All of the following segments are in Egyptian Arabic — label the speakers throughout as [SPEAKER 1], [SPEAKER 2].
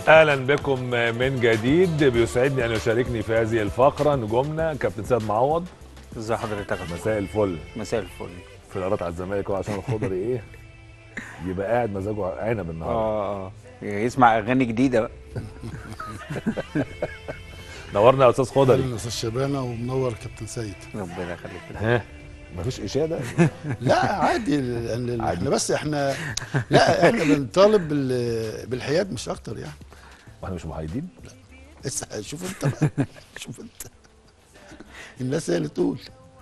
[SPEAKER 1] اهلا بكم من جديد بيسعدني ان يشاركني في هذه الفقره نجومنا كابتن سيد معوض
[SPEAKER 2] ازي حضرتك يا فندم؟
[SPEAKER 1] مساء الفل
[SPEAKER 2] مساء الفل
[SPEAKER 1] في القرارات على الزمالك هو عشان الخضري ايه يبقى قاعد مزاجه عنب النهارده
[SPEAKER 2] اه اه يسمع اغاني جديده بقى
[SPEAKER 1] نورنا يا استاذ خضري
[SPEAKER 3] اهلا استاذ شبانه ومنور كابتن سيد
[SPEAKER 2] ربنا يخليك
[SPEAKER 1] ها مفيش اشاده
[SPEAKER 3] لا عادي لان
[SPEAKER 1] عادي.
[SPEAKER 3] احنا بس احنا لا احنا بنطالب بال- بالحياد مش اكتر يعني
[SPEAKER 1] واحنا مش محايدين
[SPEAKER 3] بس شوف انت بقى شوف انت الناس هي اللي تقول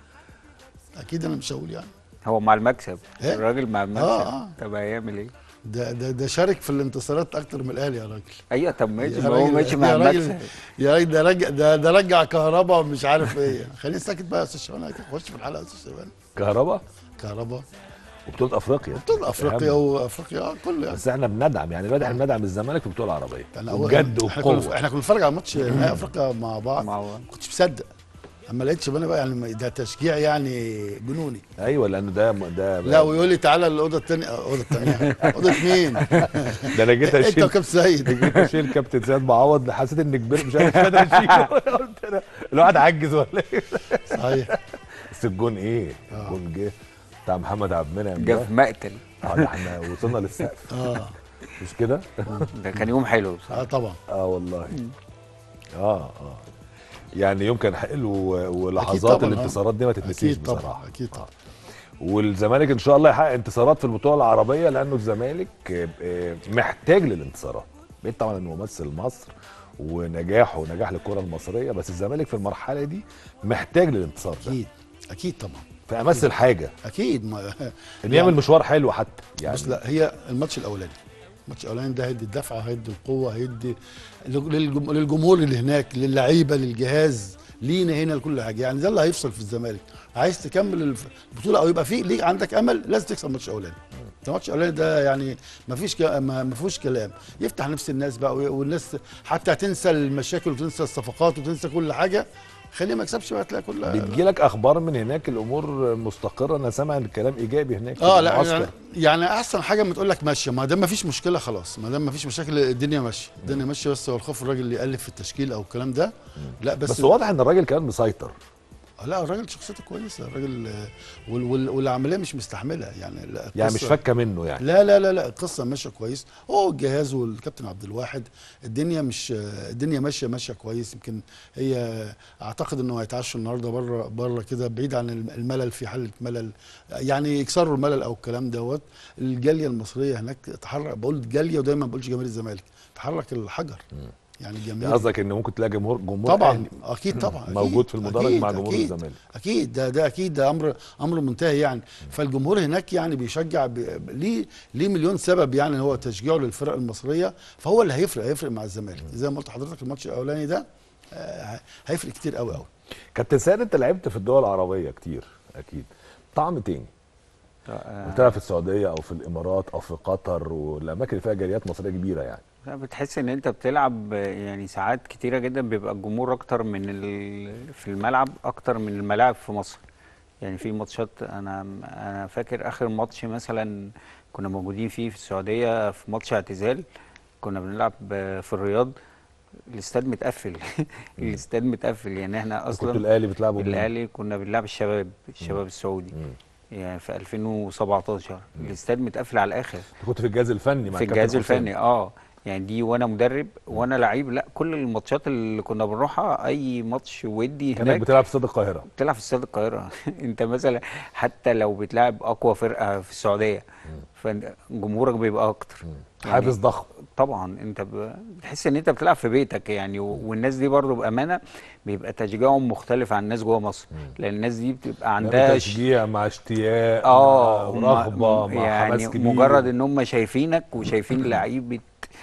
[SPEAKER 3] اكيد انا مش هقول يعني
[SPEAKER 2] هو مع المكسب
[SPEAKER 3] إيه؟
[SPEAKER 2] الراجل مع المكسب
[SPEAKER 3] آه.
[SPEAKER 2] طب هيعمل ايه؟
[SPEAKER 3] ده ده ده شارك في الانتصارات اكتر من الاهلي يا راجل
[SPEAKER 2] ايوه طب ماشي
[SPEAKER 3] يا
[SPEAKER 2] ما هو
[SPEAKER 3] راجل-
[SPEAKER 2] ماشي مع
[SPEAKER 3] يا راجل-
[SPEAKER 2] المكسب
[SPEAKER 3] يا راجل ده رجع ده ده رجع كهربا ومش عارف ايه خليني ساكت بقى يا استاذ شبانه خش في الحلقه يا استاذ شبانه
[SPEAKER 1] كهربا
[SPEAKER 3] كهربا
[SPEAKER 1] وبطوله افريقيا
[SPEAKER 3] طول افريقيا
[SPEAKER 1] أهم.
[SPEAKER 3] وافريقيا آه، كله يعني
[SPEAKER 1] بس احنا بندعم يعني دلوقتي احنا بندعم الزمالك في البطوله العربيه
[SPEAKER 3] انا أول-
[SPEAKER 1] وبجد
[SPEAKER 3] احنا كنا
[SPEAKER 1] وبقوه
[SPEAKER 3] احنا كنا بنتفرج على ماتش نهائي افريقيا مع بعض
[SPEAKER 2] مع
[SPEAKER 3] ما
[SPEAKER 2] بعض.
[SPEAKER 3] كنتش مصدق اما لقيت شبانه بقى يعني ده تشجيع يعني جنوني
[SPEAKER 1] ايوه لانه ده ده
[SPEAKER 3] لا ويقول لي تعالى الاوضه الثانيه الاوضه الثانيه اوضه مين
[SPEAKER 1] ده انا جيت
[SPEAKER 3] انت
[SPEAKER 1] اشيل
[SPEAKER 3] وكابتن سيد
[SPEAKER 1] جيت اشيل كابتن سيد معوض حسيت اني كبرت مش عارف قادر اشيله قلت انا الواحد عجز ولا ايه
[SPEAKER 3] صحيح
[SPEAKER 1] بس الجون ايه؟ الجون جه بتاع محمد عبد المنعم
[SPEAKER 2] جه
[SPEAKER 1] ده
[SPEAKER 2] في مقتل
[SPEAKER 1] اه ده احنا وصلنا للسقف
[SPEAKER 3] اه
[SPEAKER 1] مش كده؟
[SPEAKER 2] ده كان يوم حلو بصراحه
[SPEAKER 3] اه طبعا
[SPEAKER 1] اه والله اه اه يعني يوم كان حلو و-
[SPEAKER 3] أكيد
[SPEAKER 1] ولحظات
[SPEAKER 3] طبعاً، آه.
[SPEAKER 1] الانتصارات دي ما تتنسيش
[SPEAKER 3] اكيد طبعا
[SPEAKER 1] بصراحه
[SPEAKER 3] اكيد طبعا
[SPEAKER 1] والزمالك ان شاء الله يحقق انتصارات في البطوله العربيه لانه الزمالك آه، آه، محتاج للانتصارات بعيد طبعا انه ممثل مصر ونجاحه ونجاح للكره المصريه بس الزمالك في المرحله دي محتاج للانتصار ده
[SPEAKER 3] اكيد اكيد طبعا
[SPEAKER 1] في امس الحاجه
[SPEAKER 3] اكيد ما
[SPEAKER 1] انه يعمل مشوار حلو حتى يعني
[SPEAKER 3] بس لا هي الماتش الاولاني الماتش الاولاني ده هيدي الدفعه هيدي القوه هيدي للجم- للجمهور اللي هناك للعيبه للجهاز لينا هنا لكل حاجه يعني ده اللي هيفصل في الزمالك عايز تكمل الف- البطوله او يبقى في ليك عندك امل لازم تكسب الماتش الاولاني ده الماتش الاولاني ده يعني ما فيش ك... ما ما فيهوش كلام يفتح نفس الناس بقى وي- والناس حتى هتنسى المشاكل وتنسى الصفقات وتنسى كل حاجه خليه ما يكسبش بقى تلاقي كل
[SPEAKER 1] بتجي لك اخبار من هناك الامور مستقره انا سامع ان الكلام ايجابي هناك في
[SPEAKER 3] اه لا
[SPEAKER 1] المعسكر.
[SPEAKER 3] يعني, يعني احسن حاجه ما تقول لك ماشيه ما دام ما فيش مشكله خلاص ما دام ما فيش مشاكل الدنيا ماشيه الدنيا ماشيه بس هو الخوف الراجل اللي يالف في التشكيل او الكلام ده لا بس,
[SPEAKER 1] بس واضح ان الراجل كان مسيطر
[SPEAKER 3] آه لا الراجل شخصيته كويسه الراجل آه، وال وال والعمليه مش مستحمله يعني لا
[SPEAKER 1] يعني مش
[SPEAKER 3] القصة-
[SPEAKER 1] فكه منه يعني
[SPEAKER 3] لا لا لا لا القصه ماشيه كويس هو الجهاز والكابتن عبد الواحد الدنيا مش الدنيا ماشيه ماشيه كويس يمكن هي اعتقد انه هيتعشوا النهارده بره بره كده بعيد عن الملل في حاله ملل يعني يكسروا الملل او الكلام دوت الجاليه المصريه هناك تحرك بقول جاليه ودايما ما بقولش جماهير الزمالك تحرك الحجر يعني الجماهير
[SPEAKER 1] قصدك ان ممكن تلاقي جمهور جمهور
[SPEAKER 3] طبعا
[SPEAKER 1] أهلي
[SPEAKER 3] اكيد طبعا أكيد
[SPEAKER 1] موجود في المدرج
[SPEAKER 3] أكيد
[SPEAKER 1] مع جمهور
[SPEAKER 3] أكيد
[SPEAKER 1] الزمالك.
[SPEAKER 3] اكيد ده ده اكيد ده امر امر منتهي يعني فالجمهور هناك يعني بيشجع ب... ب- ليه ليه مليون سبب يعني هو تشجيعه للفرق المصريه فهو اللي هيفرق هيفرق مع الزمالك زي ما قلت لحضرتك الماتش الاولاني ده آه، هيفرق كتير قوي قوي
[SPEAKER 1] كابتن سيد انت لعبت في الدول العربيه كتير اكيد طعم تاني
[SPEAKER 2] آه،
[SPEAKER 1] بتلعب في السعوديه او في الامارات او في قطر والاماكن اللي فيها جاليات مصريه كبيره يعني
[SPEAKER 2] لا، بتحس ان انت بتلعب يعني ساعات كتيره جدا بيبقى الجمهور اكتر من ال... في الملعب اكتر من الملاعب في مصر يعني في ماتشات انا انا فاكر اخر ماتش مثلا كنا موجودين فيه في السعوديه في ماتش اعتزال كنا بنلعب في الرياض الاستاد متقفل الاستاد متقفل يعني احنا
[SPEAKER 1] كنت
[SPEAKER 2] اصلا
[SPEAKER 1] الاهلي بتلعبوا مين؟
[SPEAKER 2] الاهلي كنا بنلعب الشباب الشباب السعودي يعني في 2017 الاستاد متقفل على الاخر
[SPEAKER 1] كنت في الجهاز الفني مع
[SPEAKER 2] في
[SPEAKER 1] الكابتن
[SPEAKER 2] الجهاز
[SPEAKER 1] حسام.
[SPEAKER 2] الفني اه يعني دي وانا مدرب وانا لعيب لا كل الماتشات اللي كنا بنروحها اي ماتش ودي
[SPEAKER 1] كانك
[SPEAKER 2] هناك
[SPEAKER 1] بتلعب في استاد القاهره
[SPEAKER 2] بتلعب في استاد القاهره انت مثلا حتى لو بتلعب اقوى فرقه في السعوديه فجمهورك بيبقى اكتر يعني
[SPEAKER 1] حافز ضخم
[SPEAKER 2] طبعا انت ب- بتحس ان انت بتلعب في بيتك يعني و- والناس دي برضو بامانه بيبقى تشجيعهم مختلف عن الناس جوه مصر لان الناس دي بتبقى عندها
[SPEAKER 1] عندها
[SPEAKER 2] ش-
[SPEAKER 1] تشجيع مع اشتياق
[SPEAKER 2] اه
[SPEAKER 1] مع
[SPEAKER 2] ما-
[SPEAKER 1] رغبه مع
[SPEAKER 2] يعني
[SPEAKER 1] حماس كبير
[SPEAKER 2] مجرد ان هم شايفينك وشايفين لعيبه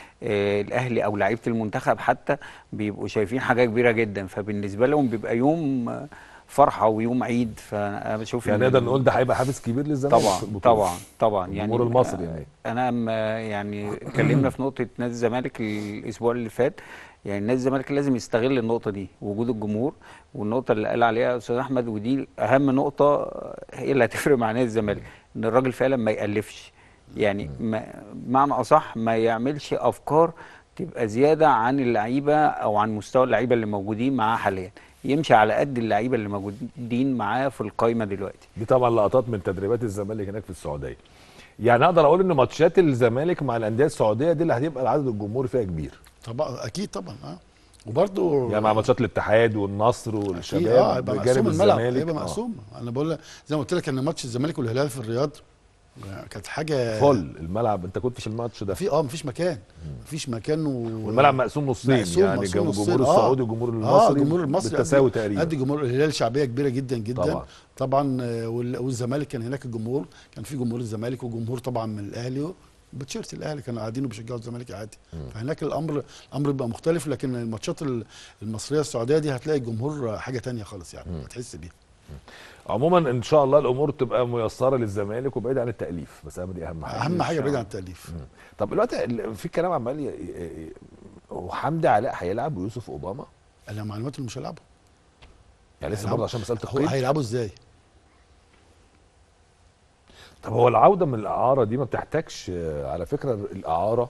[SPEAKER 2] آه الاهلي او لعيبه المنتخب حتى بيبقوا شايفين حاجه كبيره جدا فبالنسبه لهم بيبقى يوم آه، فرحه ويوم عيد فانا بشوف
[SPEAKER 1] يعني
[SPEAKER 2] إن
[SPEAKER 1] نقدر نقول ده هيبقى حافز كبير للزمالك
[SPEAKER 2] طبعا
[SPEAKER 1] في البطولة.
[SPEAKER 2] طبعا طبعا يعني
[SPEAKER 1] الجمهور المصري يعني
[SPEAKER 2] انا أما يعني اتكلمنا في نقطه نادي الزمالك الاسبوع اللي فات يعني نادي الزمالك لازم يستغل النقطه دي وجود الجمهور والنقطه اللي قال عليها استاذ احمد ودي اهم نقطه هي اللي هتفرق مع نادي الزمالك ان الراجل فعلا ما يالفش يعني ما- بمعنى اصح ما يعملش افكار تبقى زياده عن اللعيبه او عن مستوى اللعيبه اللي موجودين معاه حاليا يمشي على قد اللعيبه اللي موجودين معاه في القايمه دلوقتي
[SPEAKER 1] دي طبعا لقطات من تدريبات الزمالك هناك في السعوديه يعني اقدر اقول ان ماتشات الزمالك مع الانديه السعوديه دي اللي هتبقى العدد الجمهوري فيها كبير
[SPEAKER 3] طبعا اكيد طبعا اه وبرده
[SPEAKER 1] يعني مع ماتشات الاتحاد والنصر
[SPEAKER 3] أكيد،
[SPEAKER 1] والشباب
[SPEAKER 3] اه هيبقى
[SPEAKER 1] بجانب
[SPEAKER 3] مقسوم الملعب
[SPEAKER 1] الزمالك
[SPEAKER 3] هيبقى
[SPEAKER 1] آه.
[SPEAKER 3] مقسوم انا بقول لك زي ما قلت لك ان ماتش الزمالك والهلال في الرياض كانت حاجه
[SPEAKER 1] فل الملعب انت كنت في الماتش ده
[SPEAKER 3] في اه مفيش مكان مفيش مكان و...
[SPEAKER 1] والملعب مقسوم نصين
[SPEAKER 3] مقسوم-
[SPEAKER 1] يعني
[SPEAKER 3] مقسوم
[SPEAKER 1] جنب
[SPEAKER 3] نصين،
[SPEAKER 1] الجمهور
[SPEAKER 3] آه.
[SPEAKER 1] السعودي والجمهور
[SPEAKER 3] اه
[SPEAKER 1] المصري
[SPEAKER 3] الجمهور المصري
[SPEAKER 1] بالتساوي
[SPEAKER 3] قد-
[SPEAKER 1] تقريبا
[SPEAKER 3] قد جمهور الهلال شعبيه كبيره جدا جدا
[SPEAKER 1] طبعا.
[SPEAKER 3] طبعا آه، وال- والزمالك كان هناك الجمهور كان في جمهور الزمالك وجمهور طبعا من الاهلي بتشيرت الاهلي كانوا قاعدين وبيشجعوا الزمالك عادي فهناك الامر الامر بيبقى مختلف لكن الماتشات ال- المصريه السعوديه دي هتلاقي الجمهور حاجه تانية خالص يعني هتحس بيها
[SPEAKER 1] عموما ان شاء الله الامور تبقى ميسره للزمالك وبعيد عن التاليف بس اهم دي اهم حاجه
[SPEAKER 3] اهم حاجه
[SPEAKER 2] شاء
[SPEAKER 3] بعيد عن
[SPEAKER 2] الله.
[SPEAKER 3] التاليف
[SPEAKER 1] طب دلوقتي ال- في كلام عمال ي- ي- ي- هو حمدي علاء هيلعب ويوسف اوباما
[SPEAKER 3] انا معلومات اللي مش هيلعبوا
[SPEAKER 1] يعني لسه
[SPEAKER 3] هيلعبوا.
[SPEAKER 1] برضه عشان مساله
[SPEAKER 3] هو
[SPEAKER 1] القيد
[SPEAKER 3] هيلعبوا ازاي؟
[SPEAKER 1] طب هو العوده من الاعاره دي ما بتحتاجش آه، على فكره الاعاره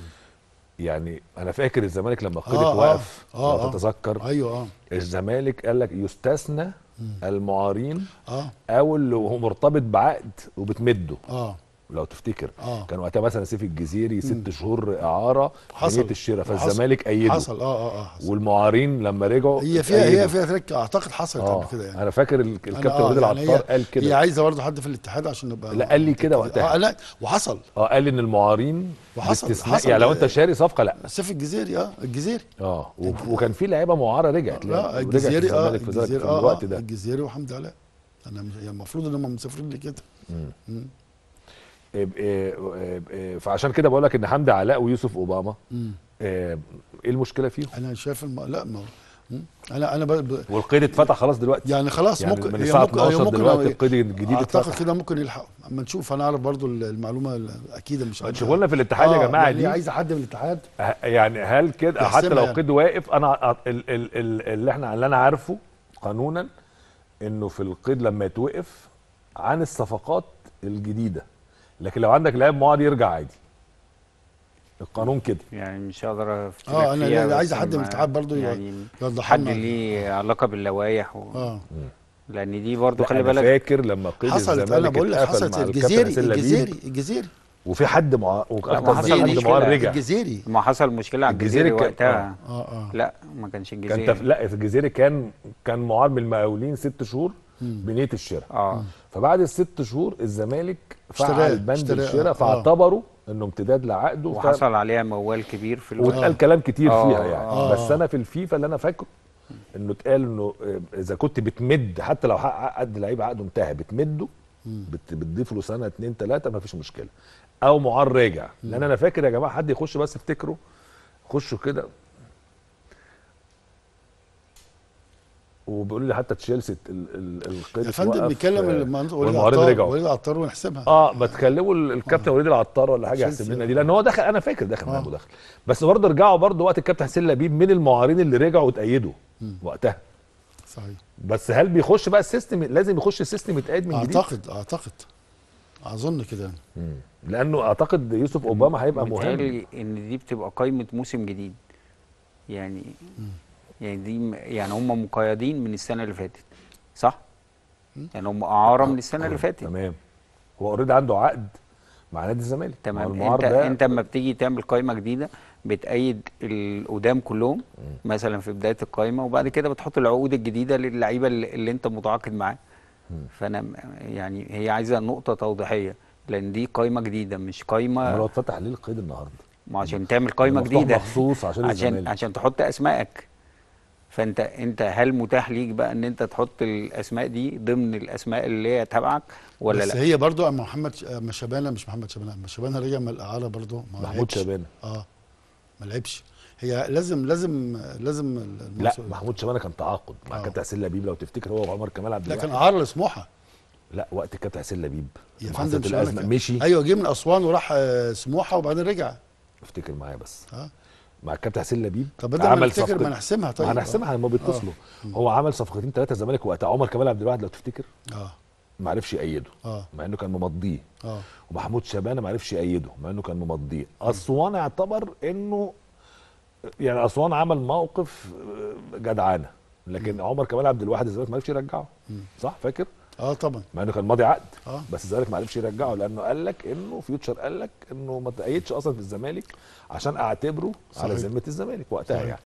[SPEAKER 1] يعني انا فاكر الزمالك لما قيد
[SPEAKER 3] آه، آه.
[SPEAKER 1] وقف
[SPEAKER 3] آه،
[SPEAKER 1] لو
[SPEAKER 3] آه.
[SPEAKER 1] تتذكر
[SPEAKER 3] ايوه اه
[SPEAKER 1] الزمالك قال لك يستثنى المعارين
[SPEAKER 3] اه
[SPEAKER 1] او اللي هو مرتبط بعقد وبتمده
[SPEAKER 3] اه
[SPEAKER 1] لو تفتكر
[SPEAKER 3] آه.
[SPEAKER 1] كان وقتها مثلا سيف الجزيري ست شهور اعاره
[SPEAKER 3] حصل.
[SPEAKER 1] بنيه الشراء
[SPEAKER 3] حصل.
[SPEAKER 1] فالزمالك ايده
[SPEAKER 3] حصل اه اه اه حصل.
[SPEAKER 1] والمعارين لما رجعوا
[SPEAKER 3] هي فيها
[SPEAKER 1] أيدوا.
[SPEAKER 3] هي فيها ترك اعتقد حصلت
[SPEAKER 1] اه
[SPEAKER 3] قبل كده يعني
[SPEAKER 1] انا فاكر ال-
[SPEAKER 3] أنا
[SPEAKER 1] الكابتن
[SPEAKER 3] آه،
[SPEAKER 1] وليد
[SPEAKER 3] يعني
[SPEAKER 1] العطار
[SPEAKER 3] هي-
[SPEAKER 1] قال
[SPEAKER 3] هي
[SPEAKER 1] كده
[SPEAKER 3] عايزه برضه حد في الاتحاد عشان نبقى
[SPEAKER 1] لا، قال لي كده وقتها.
[SPEAKER 3] اه لا وحصل
[SPEAKER 1] اه قال ان المعارين
[SPEAKER 3] وحصل-
[SPEAKER 1] باستثناء
[SPEAKER 3] حصل.
[SPEAKER 1] يعني لو انت شاري صفقه لا
[SPEAKER 3] سيف الجزيري اه الجزيري
[SPEAKER 1] اه و- وكان في لعيبه معاره رجعت
[SPEAKER 3] لا
[SPEAKER 1] رجعت
[SPEAKER 3] الجزيري اه
[SPEAKER 1] الزمالك في ذلك
[SPEAKER 3] الجزيري
[SPEAKER 1] في
[SPEAKER 3] اه
[SPEAKER 1] الوقت
[SPEAKER 3] آه،
[SPEAKER 1] ده
[SPEAKER 3] الجزيري وحمدي علاء انا مش- يعني المفروض ان هم مسافرين لي كده مم.
[SPEAKER 1] إيه- إيه- إيه- إيه، فعشان كده بقول لك ان حمدي علاء ويوسف اوباما
[SPEAKER 3] مم.
[SPEAKER 1] إيه ايه المشكله فيهم
[SPEAKER 3] انا شايف الم... لا ما مم. انا انا ب... ب...
[SPEAKER 1] والقيد اتفتح خلاص دلوقتي
[SPEAKER 3] يعني خلاص
[SPEAKER 1] يعني
[SPEAKER 3] ممكن
[SPEAKER 1] من
[SPEAKER 3] هي
[SPEAKER 1] الساعه
[SPEAKER 3] ممكن هي
[SPEAKER 1] 12
[SPEAKER 3] ممكن
[SPEAKER 1] دلوقتي
[SPEAKER 3] هو-
[SPEAKER 1] القيد الجديد
[SPEAKER 3] اعتقد
[SPEAKER 1] اتفتح
[SPEAKER 3] كده ممكن يلحقوا اما نشوف انا اعرف برضو المعلومه الاكيده مش عارف.
[SPEAKER 1] شوفوا لنا في الاتحاد يا جماعه
[SPEAKER 3] يعني
[SPEAKER 1] دي
[SPEAKER 3] عايزه حد من الاتحاد
[SPEAKER 1] ه- يعني هل كده
[SPEAKER 3] يحسمها
[SPEAKER 1] حتى لو
[SPEAKER 3] يعني.
[SPEAKER 1] قيد واقف انا ال ال ال اللي احنا اللي انا عارفه قانونا انه في القيد لما يتوقف عن الصفقات الجديده لكن لو عندك لاعب معار يرجع عادي القانون كده
[SPEAKER 2] يعني مش هقدر افتكر
[SPEAKER 3] اه انا
[SPEAKER 2] فيها
[SPEAKER 3] لا-
[SPEAKER 2] بس
[SPEAKER 3] عايز حد من
[SPEAKER 2] ما-
[SPEAKER 3] الاتحاد برضو ي-
[SPEAKER 2] يعني
[SPEAKER 3] يوضح
[SPEAKER 2] حد
[SPEAKER 3] لنا
[SPEAKER 2] ليه علاقه باللوائح و...
[SPEAKER 3] اه
[SPEAKER 2] لان دي برضو
[SPEAKER 1] لا،
[SPEAKER 2] خلي
[SPEAKER 1] أنا
[SPEAKER 2] بالك
[SPEAKER 1] فاكر لما قيد
[SPEAKER 3] حصلت انا
[SPEAKER 1] الزمالك
[SPEAKER 3] بقول لك
[SPEAKER 1] اتقفل
[SPEAKER 3] حصلت
[SPEAKER 1] مع الكابتن
[SPEAKER 3] الجزيري
[SPEAKER 1] حسين لبيب،
[SPEAKER 3] الجزيري الجزيري
[SPEAKER 1] وفي حد مع
[SPEAKER 2] لا، ما
[SPEAKER 1] حد
[SPEAKER 2] حصل مشكلة.
[SPEAKER 1] معار رجع
[SPEAKER 3] الجزيري
[SPEAKER 2] ما حصل مشكله على
[SPEAKER 1] الجزيري
[SPEAKER 2] الجزيري
[SPEAKER 1] كان-
[SPEAKER 2] وقتها
[SPEAKER 3] اه اه
[SPEAKER 2] لا ما كانش
[SPEAKER 1] كان
[SPEAKER 2] الجزيري
[SPEAKER 1] تف... لا في الجزيري كان كان معار من المقاولين ست شهور بنيه الشراء
[SPEAKER 2] اه
[SPEAKER 1] فبعد الست شهور الزمالك
[SPEAKER 3] اشتراه،
[SPEAKER 1] فعل بند
[SPEAKER 3] اشتراه،
[SPEAKER 1] الشراء
[SPEAKER 3] آه.
[SPEAKER 1] فاعتبروا انه امتداد لعقده ف-
[SPEAKER 2] وحصل عليها موال كبير في الوقت
[SPEAKER 1] واتقال كلام كتير
[SPEAKER 2] آه،
[SPEAKER 1] فيها يعني
[SPEAKER 3] آه.
[SPEAKER 1] بس انا في الفيفا اللي انا فاكره انه اتقال انه آه، اذا كنت بتمد حتى لو حق عقد لعيب عقده انتهى بتمده بت بتضيف له سنه اتنين تلاته ما فيش مشكله او معار راجع لان انا فاكر يا جماعه حد يخش بس افتكروا خشوا كده وبيقولوا لي حتى تشيلسي ال- ال- القيد
[SPEAKER 3] يا فندم
[SPEAKER 1] اتوقف،
[SPEAKER 3] بيتكلم
[SPEAKER 1] آه،
[SPEAKER 3] المهندس وليد
[SPEAKER 1] والمعارض
[SPEAKER 3] عطار
[SPEAKER 1] رجعوا
[SPEAKER 3] وليد عطار ونحسبها
[SPEAKER 1] اه ما تكلموا الكابتن وليد العطار ولا حاجه
[SPEAKER 3] تشيلسي.
[SPEAKER 1] يحسب لنا دي لان هو دخل انا فاكر دخل معاه
[SPEAKER 3] آه.
[SPEAKER 1] مداخل بس برضه رجعوا برضه وقت الكابتن حسين لبيب من المعارين اللي رجعوا واتأيدوا وقتها
[SPEAKER 3] صحيح
[SPEAKER 1] بس هل بيخش بقى السيستم لازم يخش السيستم يتأيد من جديد
[SPEAKER 3] اعتقد اعتقد اظن كده يعني.
[SPEAKER 1] مم. لانه اعتقد يوسف اوباما هيبقى مهم
[SPEAKER 2] متهيألي ان دي بتبقى قائمه موسم جديد يعني يعني دي م- يعني هم مقيدين من السنه اللي فاتت صح يعني هم اعاره من السنه اللي فاتت
[SPEAKER 1] تمام هو اوريدي عنده عقد مع نادي الزمالك ما هو
[SPEAKER 2] تمام
[SPEAKER 1] المعار
[SPEAKER 2] انت
[SPEAKER 1] ده-
[SPEAKER 2] انت لما بتيجي تعمل قائمه جديده بتأيد القدام كلهم مثلا في بدايه القائمه وبعد كده بتحط العقود الجديده للعيبه اللي, اللي انت متعاقد معاه فانا م- يعني هي عايزه نقطه توضيحيه لان دي قائمه جديده مش
[SPEAKER 1] أمال هو
[SPEAKER 2] قائمه
[SPEAKER 1] اتفتح ليه القيد النهارده
[SPEAKER 2] ما عشان تعمل قائمه
[SPEAKER 1] مفتوح
[SPEAKER 2] جديده
[SPEAKER 1] مخصوص عشان
[SPEAKER 2] عشان
[SPEAKER 1] الزمالك.
[SPEAKER 2] عشان تحط اسمائك فانت انت هل متاح ليك بقى ان انت تحط الاسماء دي ضمن الاسماء اللي هي تبعك ولا
[SPEAKER 3] بس
[SPEAKER 2] لا
[SPEAKER 3] هي برضو اما محمد ش- اما شبانه مش محمد شبانه اما شبانه رجع من الاعاره برضو ما
[SPEAKER 1] محمود
[SPEAKER 3] لعبش.
[SPEAKER 1] شبانه
[SPEAKER 3] اه ما لعبش هي لازم لازم لازم
[SPEAKER 1] لا
[SPEAKER 3] المصري-
[SPEAKER 1] محمود شبانه كان تعاقد مع
[SPEAKER 3] آه.
[SPEAKER 1] كابتن حسين لبيب لو تفتكر هو وعمر كمال عبد
[SPEAKER 3] لا
[SPEAKER 1] الواحد
[SPEAKER 3] كان اعاره لسموحه
[SPEAKER 1] لا وقت الكابتن حسين لبيب
[SPEAKER 3] يا
[SPEAKER 1] لما
[SPEAKER 3] فندم
[SPEAKER 1] حصلت
[SPEAKER 3] مش
[SPEAKER 1] الازمه
[SPEAKER 3] أنا-
[SPEAKER 1] مشي
[SPEAKER 3] ايوه جه من اسوان وراح آه، سموحه وبعدين رجع
[SPEAKER 1] افتكر معايا بس
[SPEAKER 3] اه
[SPEAKER 1] مع الكابتن حسين لبيب
[SPEAKER 3] طب بدل ما نفتكر
[SPEAKER 1] صفقة-
[SPEAKER 3] ما نحسمها طيب
[SPEAKER 1] ما هنحسمها لما بيتصلوا هو عمل صفقتين ثلاثه الزمالك وقتها عمر كمال عبد الواحد لو تفتكر
[SPEAKER 3] اه
[SPEAKER 1] ما عرفش يأيده
[SPEAKER 3] اه
[SPEAKER 1] مع انه كان ممضيه
[SPEAKER 3] اه
[SPEAKER 1] ومحمود شبانه ما عرفش يأيده مع انه كان ممضيه اسوان اعتبر انه يعني اسوان عمل موقف آه، جدعانه لكن عمر كمال عبد الواحد الزمالك ما عرفش يرجعه صح فاكر
[SPEAKER 3] اه طبعا
[SPEAKER 1] مع انه كان ماضي عقد
[SPEAKER 3] اه
[SPEAKER 1] بس الزمالك ما عرفش يرجعه لانه قال لك انه فيوتشر قال لك انه ما تأيدش اصلا في الزمالك عشان اعتبره على
[SPEAKER 3] صحيح.
[SPEAKER 1] ذمه الزمالك وقتها
[SPEAKER 3] صحيح.
[SPEAKER 1] يعني